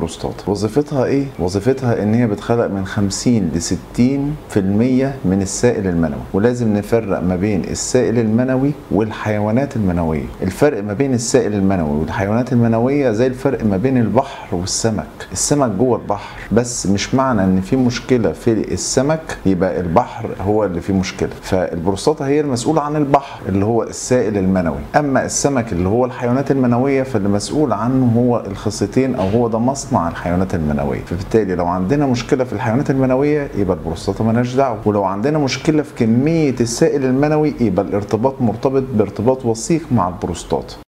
البروستاتا وظيفتها ايه وظيفتها ان هي بتخلق من 50 ل 60% من السائل المنوي ولازم نفرق ما بين السائل المنوي والحيوانات المنويه الفرق ما بين السائل المنوي والحيوانات المنويه زي الفرق ما بين البحر والسمك السمك جوه البحر بس مش معنى ان في مشكله في السمك يبقى البحر هو اللي فيه مشكله فالبروستاتا هي المسؤوله عن البحر اللي هو السائل المنوي اما السمك اللي هو الحيوانات المنويه فاللي مسؤول عنه هو الخصيتين او هو ده مصنع الحيوانات المنويه فبالتالي لو عندنا مشكله في الحيوانات المنويه يبقى البروستاتا مالهاش دعوه ولو عندنا مشكله في كميه السائل المنوي يبقى الارتباط مرتبط بارتباط وثيق مع البروستاتا